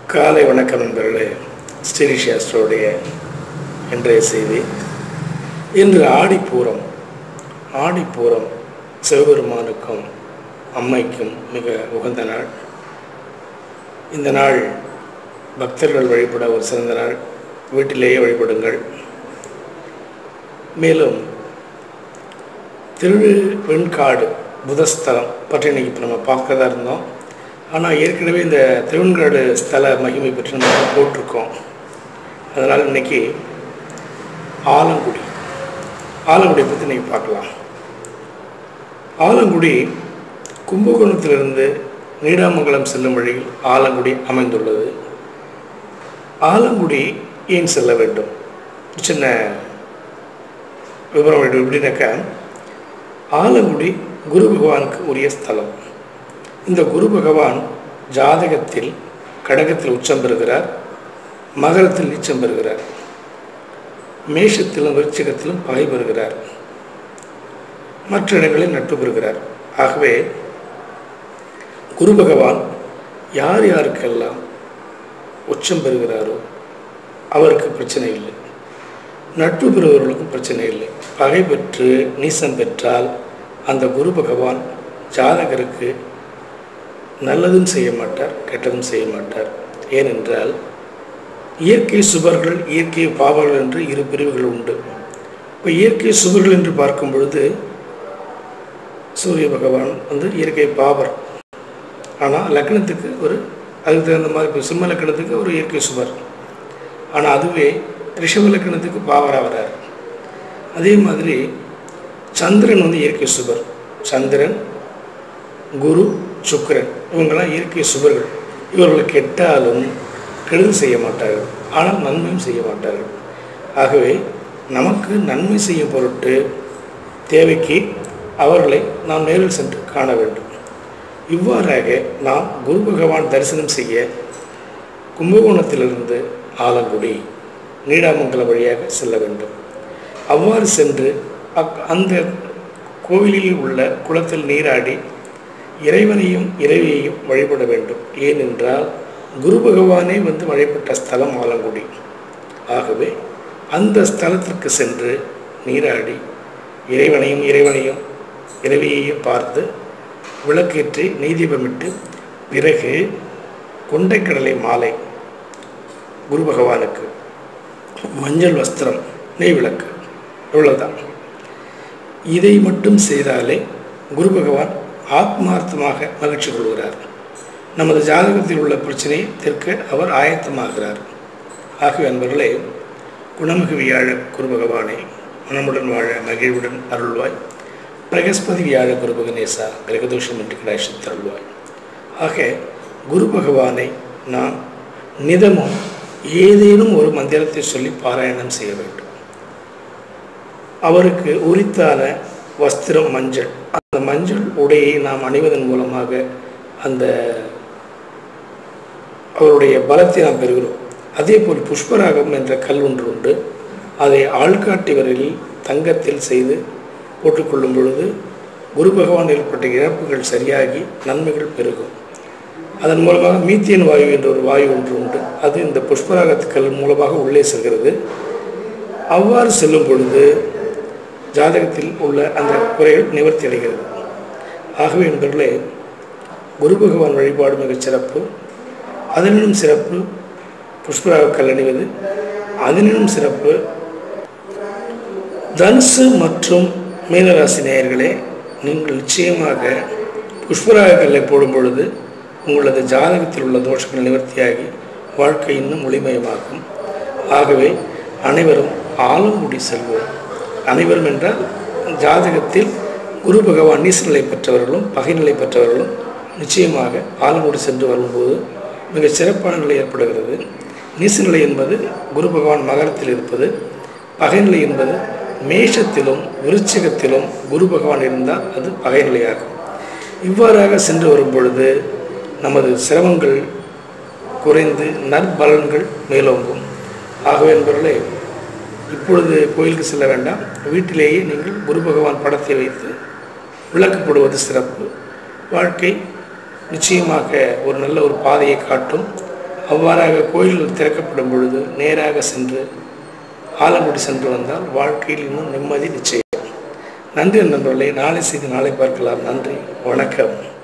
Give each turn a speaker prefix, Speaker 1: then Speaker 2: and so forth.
Speaker 1: காலை வணக்கம் நண்பர்களே ஸ்ரீரிஷாஸ்டருடைய இன்றைய செய்தி இன்று ஆடிப்பூரம் ஆடிப்பூரம் சிவபெருமானுக்கும் அம்மைக்கும் மிக உகந்த நாள் இந்த நாள் பக்தர்கள் வழிபட ஒரு சிறந்த நாள் வீட்டிலேயே வழிபடுங்கள் மேலும் திரு வெண்காடு புதஸ்தலம் பற்றி இன்னைக்கு இப்போ நம்ம பார்க்கறதா இருந்தோம் ஆனால் ஏற்கனவே இந்த திருவெண்காடு ஸ்தல மகிமை பற்றி நம்ம போட்டிருக்கோம் அதனால் இன்னைக்கு ஆலங்குடி ஆலங்குடியை பற்றி இன்னைக்கு பார்க்கலாம் ஆலங்குடி கும்பகோணத்திலிருந்து நீடாமங்கலம் செல்லும் வழியில் ஆலங்குடி அமைந்துள்ளது ஆலங்குடி ஏன் செல்ல வேண்டும் ஒரு சின்ன விவரம் வேண்டும் எப்படின்னாக்கா ஆலங்குடி குரு பகவானுக்கு உரிய ஸ்தலம் இந்த குரு பகவான் ஜாதகத்தில் கடகத்தில் உச்சம் பெறுகிறார் மகரத்தில் நீச்சம் பெறுகிறார் மேஷத்திலும் விருச்சிகத்திலும் பகை பெறுகிறார் மற்ற இடங்களில் நட்பு பெறுகிறார் ஆகவே குரு பகவான் யார் யாருக்கெல்லாம் உச்சம் பெறுகிறாரோ அவருக்கு பிரச்சனை இல்லை நட்பு பெறுபவர்களுக்கும் பிரச்சனை இல்லை பகை பெற்று நீசம் பெற்றால் அந்த குரு பகவான் ஜாதகருக்கு நல்லதும் செய்ய மாட்டார் கெட்டதும் செய்ய மாட்டார் ஏனென்றால் இயற்கை சுபர்கள் இயற்கை பாவர்கள் என்று இரு பிரிவுகள் உண்டு இப்போ இயற்கை சுபர்கள் என்று பார்க்கும் பொழுது சூரிய பகவான் வந்து இயற்கை பாவர் ஆனால் லக்னத்துக்கு ஒரு அதுக்கு தகுந்த மாதிரி இப்போ சிம்ம லக்கணத்துக்கு ஒரு இயற்கை சுபர் ஆனால் அதுவே ரிஷப லக்கணத்துக்கு பாவராக வரார் அதே மாதிரி சந்திரன் வந்து இயற்கை சுபர் சந்திரன் குரு சுக்கிரன் இவங்கெல்லாம் இயற்கை சுபர்கள் இவர்கள் கெட்டாலும் கெடுதல் செய்ய மாட்டார்கள் ஆனால் நன்மையும் செய்ய மாட்டார்கள் ஆகவே நமக்கு நன்மை செய்யும் பொருட்டு தேவைக்கு அவர்களை நாம் நேரில் சென்று காண வேண்டும் இவ்வாறாக நாம் குரு பகவான் தரிசனம் செய்ய கும்பகோணத்திலிருந்து ஆலங்குடி நீடாமங்கலம் வழியாக செல்ல வேண்டும் அவ்வாறு சென்று அக் அந்த கோவிலில் உள்ள குளத்தில் நீராடி இறைவனையும் இறைவியையும் வழிபட வேண்டும் ஏனென்றால் குரு பகவானே வந்து வழிபட்ட ஸ்தலம் ஆலங்குடி ஆகவே அந்த ஸ்தலத்திற்கு சென்று நீராடி இறைவனையும் இறைவனையும் இறைவியையும் பார்த்து விளக்கேற்றி நெய்தீபமிட்டு பிறகு கொண்டைக்கடலை மாலை குரு பகவானுக்கு மஞ்சள் வஸ்திரம் நெய் விளக்கு இவ்வளவுதான் இதை மட்டும் செய்தாலே குரு பகவான் ஆத்மார்த்தமாக மகிழ்ச்சி கொள்கிறார் நமது ஜாதகத்தில் உள்ள பிரச்சனையை தீர்க்க அவர் ஆயத்தமாகிறார் ஆகவே அன்பர்களே குணமிகு வியாழ குரு பகவானை மனமுடன் வாழ மகிழ்வுடன் அருள்வாய் பிரகஸ்பதி வியாழ குரு பகனேசா கிரகதோஷம் என்று கடாட்சி தருள்வாய் ஆக குரு பகவானை நாம் நிதமும் ஏதேனும் ஒரு மந்திரத்தை சொல்லி பாராயணம் செய்ய வேண்டும் அவருக்கு உரித்தான வஸ்திரம் மஞ்சள் அந்த மஞ்சள் உடையை நாம் அணிவதன் மூலமாக அந்த அவருடைய பலத்தை நாம் பெறுகிறோம் அதே போல் புஷ்பராகம் என்ற கல் ஒன்று உண்டு அதை ஆள்காட்டி விரலில் தங்கத்தில் செய்து போட்டுக்கொள்ளும் பொழுது குரு பகவான் ஏற்பட்ட இழப்புகள் சரியாகி நன்மைகள் பெருகும் அதன் மூலமாக மீத்தியன் வாயு என்ற ஒரு வாயு ஒன்று உண்டு அது இந்த புஷ்பராகத்துக்கள் மூலமாக உள்ளே செல்கிறது அவ்வாறு செல்லும் பொழுது ஜாதகத்தில் உள்ள அந்த குறைகள் நிவர்த்தி அடைகிறது ஆகவே என்பர்களே குரு பகவான் வழிபாடு மிகச் சிறப்பு அதனினும் சிறப்பு புஷ்பராக கல் அணிவது அதனினும் சிறப்பு தனுசு மற்றும் மீனராசி நேயர்களே நீங்கள் நிச்சயமாக புஷ்பராக கல்லை போடும் பொழுது உங்களது ஜாதகத்தில் உள்ள தோஷங்கள் நிவர்த்தியாகி வாழ்க்கை இன்னும் ஒளிமயமாகும் ஆகவே அனைவரும் ஆலங்குடி செல்வோம் அனைவரும் என்றால் ஜாதகத்தில் குரு பகவான் நீசநிலை பெற்றவர்களும் பகைநிலை பெற்றவர்களும் நிச்சயமாக ஆலங்குடி சென்று வரும்போது மிக சிறப்பான நிலை ஏற்படுகிறது நீசநிலை என்பது குரு பகவான் மகரத்தில் இருப்பது பகைநிலை என்பது மேஷத்திலும் விருச்சிகத்திலும் குரு பகவான் இருந்தால் அது பகைநிலையாகும் இவ்வாறாக சென்று வரும் பொழுது நமது சிரமங்கள் குறைந்து நற்பலன்கள் மேலோங்கும் ஆகவே என்பவர்களே இப்பொழுது கோயிலுக்கு செல்ல வேண்டாம் வீட்டிலேயே நீங்கள் குரு பகவான் படத்தை வைத்து விளக்கு போடுவது சிறப்பு வாழ்க்கை நிச்சயமாக ஒரு நல்ல ஒரு பாதையை காட்டும் அவ்வாறாக கோயில்கள் திறக்கப்படும் பொழுது நேராக சென்று ஆலங்குடி சென்று வந்தால் வாழ்க்கையில் இன்னும் நிம்மதி நிச்சயம் நன்றி நண்பர்களே நாளை செய்து நாளை பார்க்கலாம் நன்றி வணக்கம்